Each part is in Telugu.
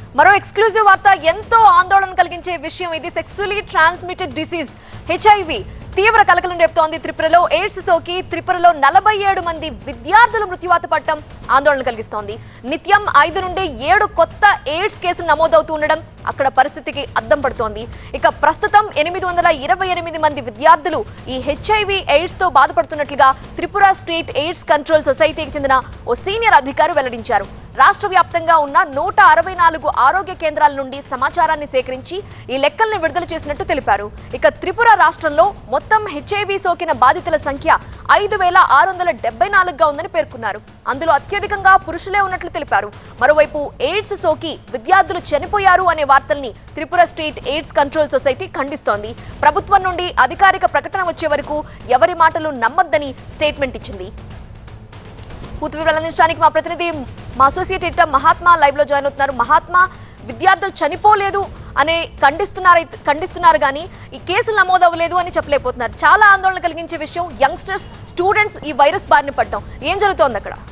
మరో ఎక్స్క్లూజివ్ వార్త ఎంతో ఆందోళన కలిగించే విషయం ఇది సెక్సువలీ ట్రాన్స్మిటెడ్ డిసీజ్ హెచ్ఐవి తీవ్ర కలకలం రేపుతోంది త్రిపురలో ఎయిడ్స్ సోకి త్రిపురలో నలభై ఏడు మంది విద్యార్థులు మృత్యువాత పట్టడం ఆందోళన కలిగిస్తోంది నిత్యం ఐదు నుండి ఏడు కొత్త ఎయిడ్స్ కేసులు నమోదవుతూ ఉండడం అక్కడ పరిస్థితికి అద్దం పడుతోంది ఇక ప్రస్తుతం ఎనిమిది వందల ఇరవై ఎనిమిది మంది విద్యార్థులు ఈ హెచ్ఐవి ఎయిడ్స్ తో బాధపడుతున్నట్లుగా త్రిపుర స్టేట్ ఎయిడ్స్ కంట్రోల్ సొసైటీకి చెందిన ఓ సీనియర్ అధికారి వెల్లడించారు రాష్ట్ర వ్యాప్తంగా ఉన్న నూట అరవై నాలుగు ఆరోగ్య కేంద్రాల నుండి సమాచారాన్ని సేకరించి ఈ లెక్కల్ని విడుదల చేసినట్టు తెలిపారు ఇక త్రిపుర రాష్ట్రంలో మొత్తం హెచ్ఐవి సోకిన బాధితుల సంఖ్య ఐదు వేల ఆరు వందల డెబ్బై నాలుగుగా ఉందని పేర్కొన్నారు అందులో అత్యధికంగా పురుషులే ఉన్నట్లు తెలిపారు మరోవైపు ఎయిడ్స్ సోకి విద్యార్థులు చనిపోయారు అనే వార్తల్ని Tripura state AIDS control society ఖండిస్తోంది ప్రభుత్వం నుండి అధికారిక ప్రకటన వచ్చే వరకు ఎవరి మాటలు నమ్మొద్దని స్టేట్మెంట్ ఇచ్చింది పూర్తి వివరాలు అందించడానికి మా ప్రతినిధి మా అసోసియేట్ ఎడిటర్ మహాత్మా లైవ్ లో జాయిన్ అవుతున్నారు మహాత్మా విద్యార్థులు చనిపోలేదు అనే ఖండిస్తున్నారు ఖండిస్తున్నారు కానీ ఈ కేసులు నమోదు అవ్వలేదు అని చెప్పలేకపోతున్నారు చాలా ఆందోళన కలిగించే విషయం యంగ్స్టర్స్ స్టూడెంట్స్ ఈ వైరస్ బారిన పడటం ఏం జరుగుతోంది అక్కడ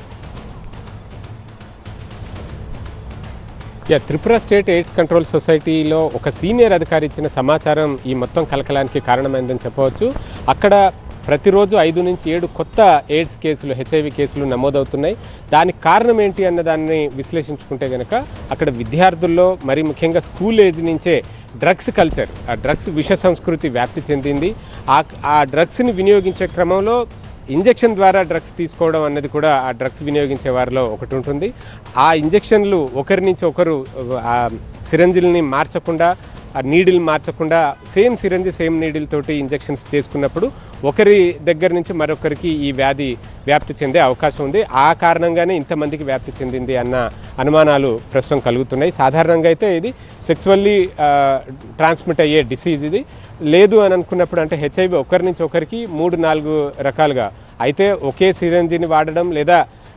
yeah Tripura state AIDS control సొసైటీలో ఒక సీనియర్ అధికారి ఇచ్చిన సమాచారం ఈ మొత్తం కలకలానికి కారణమైందని చెప్పవచ్చు అక్కడ ప్రతిరోజు ఐదు నుంచి ఏడు కొత్త ఎయిడ్స్ కేసులు హెచ్ఐవి కేసులు నమోదవుతున్నాయి దానికి కారణం ఏంటి అన్న దాన్ని విశ్లేషించుకుంటే కనుక అక్కడ విద్యార్థుల్లో మరి ముఖ్యంగా స్కూల్ ఏజ్ నుంచే డ్రగ్స్ కల్చర్ ఆ డ్రగ్స్ విష సంస్కృతి వ్యాప్తి చెందింది ఆ ఆ డ్రగ్స్ని వినియోగించే క్రమంలో ఇంజెక్షన్ ద్వారా డ్రగ్స్ తీసుకోవడం అన్నది కూడా ఆ డ్రగ్స్ వినియోగించే వారిలో ఒకటి ఉంటుంది ఆ ఇంజెక్షన్లు ఒకరి నుంచి ఒకరు ఆ సిరంజిల్ని మార్చకుండా ఆ నీడిల్ మార్చకుండా సేమ్ సిరంజి సేమ్ నీడిల్ తోటి ఇంజెక్షన్స్ చేసుకున్నప్పుడు ఒకరి దగ్గర నుంచి మరొకరికి ఈ వ్యాధి వ్యాప్తి చెందే అవకాశం ఉంది ఆ కారణంగానే ఇంతమందికి వ్యాప్తి చెందింది అన్న అనుమానాలు ప్రస్తుతం కలుగుతున్నాయి సాధారణంగా అయితే ఇది సెక్సువల్లీ ట్రాన్స్మిట్ అయ్యే డిసీజ్ ఇది లేదు అని అనుకున్నప్పుడు అంటే హెచ్ఐవి ఒకరి నుంచి ఒకరికి మూడు నాలుగు రకాలుగా అయితే ఒకే సిరంజిని వాడడం లేదా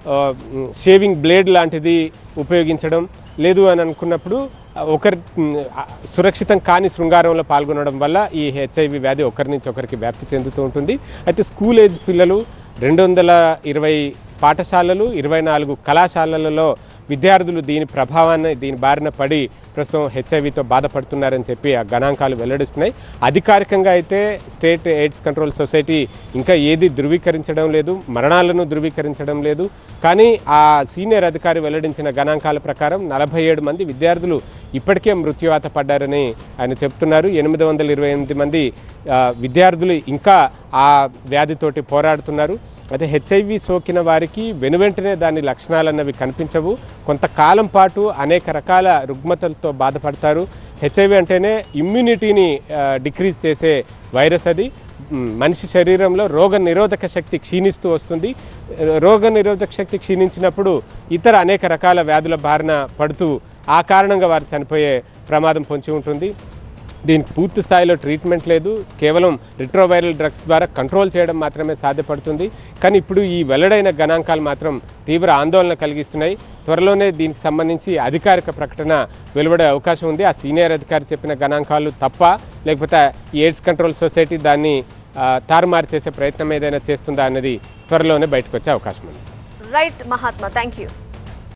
షేవింగ్ బ్లేడ్ లాంటిది ఉపయోగించడం లేదు అని అనుకున్నప్పుడు ఆ, ఒకరి మ్, ఆ, సురక్షితం కాని శృంగారంలో పాల్గొనడం వల్ల ఈ హెచ్ఐవి వ్యాధి ఒకరి నుంచి ఒకరికి వ్యాప్తి చెందుతూ ఉంటుంది అయితే స్కూల్ ఏజ్ పిల్లలు రెండు వందల ఇరవై పాఠశాలలు ఇరవై నాలుగు కళాశాలలలో విద్యార్థులు దీని ప్రభావాన్ని దీని బారిన పడి ప్రస్తుతం హెచ్ఐవితో బాధపడుతున్నారని చెప్పి ఆ గణాంకాలు వెల్లడిస్తున్నాయి అధికారికంగా అయితే స్టేట్ ఎయిడ్స్ కంట్రోల్ సొసైటీ ఇంకా ఏది ధృవీకరించడం లేదు మరణాలను ధృవీకరించడం లేదు కానీ ఆ సీనియర్ అధికారి వెల్లడించిన గణాంకాల ప్రకారం నలభై ఏడు మంది విద్యార్థులు ఇప్పటికే మృత్యువాత పడ్డారని ఆయన చెప్తున్నారు ఎనిమిది వందల ఇరవై ఎనిమిది మంది ఆ, విద్యార్థులు ఇంకా ఆ వ్యాధితోటి పోరాడుతున్నారు అయితే హెచ్ఐవి సోకిన వారికి వెనువెంటనే దాని లక్షణాలు అన్నవి కనిపించవు కొంతకాలం పాటు అనేక రకాల రుగ్మతలతో బాధపడతారు హెచ్ఐవి అంటేనే ఇమ్యూనిటీని డిక్రీజ్ చేసే వైరస్ అది మ్, మనిషి శరీరంలో రోగ నిరోధక శక్తి క్షీణిస్తూ వస్తుంది రోగ నిరోధక శక్తి క్షీణించినప్పుడు ఇతర అనేక రకాల వ్యాధుల బారిన పడుతూ ఆ కారణంగా వారు చనిపోయే ప్రమాదం పొంచి ఉంటుంది దీనికి పూర్తి స్థాయిలో ట్రీట్మెంట్ లేదు కేవలం రిట్రోవైరల్ డ్రగ్స్ ద్వారా కంట్రోల్ చేయడం మాత్రమే సాధ్యపడుతుంది కానీ ఇప్పుడు ఈ వెల్లడైన గణాంకాలు మాత్రం తీవ్ర ఆందోళన కలిగిస్తున్నాయి త్వరలోనే దీనికి సంబంధించి అధికారిక ప్రకటన వెలువడే అవకాశం ఉంది ఆ సీనియర్ అధికారి చెప్పిన గణాంకాలు తప్ప లేకపోతే ఈ ఎయిడ్స్ కంట్రోల్ సొసైటీ దాన్ని ఆ, తారుమారు చేసే ప్రయత్నం ఏదైనా చేస్తుందా అన్నది త్వరలోనే బయటకు వచ్చే అవకాశం ఉంది రైట్ మహాత్మా థ్యాంక్ యూ